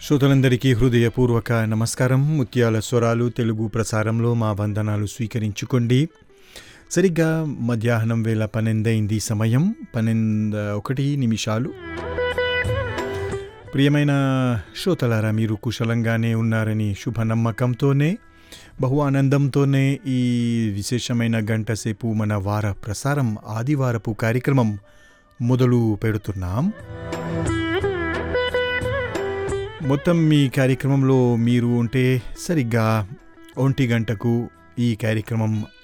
శ్రోతలందరికీ హృదయపూర్వక నమస్కారం ముత్యాల స్వరాలు తెలుగు ప్రసారంలో మా వందనాలు స్వీకరించుకోండి సరిగ్గా మధ్యాహ్నం వేళ పన్నెండైంది సమయం పన్నెండు ఒకటి నిమిషాలు ప్రియమైన శ్రోతలారా మీరు కుశలంగానే ఉన్నారని శుభ నమ్మకంతోనే బహు ఆనందంతోనే ఈ విశేషమైన గంట సేపు మన వార ప్రసారం ఆదివారపు కార్యక్రమం మొదలు పెడుతున్నాం మొత్తం మీ కార్యక్రమంలో మీరు ఉంటే సరిగ్గా ఒంటి గంటకు ఈ కార్యక్రమం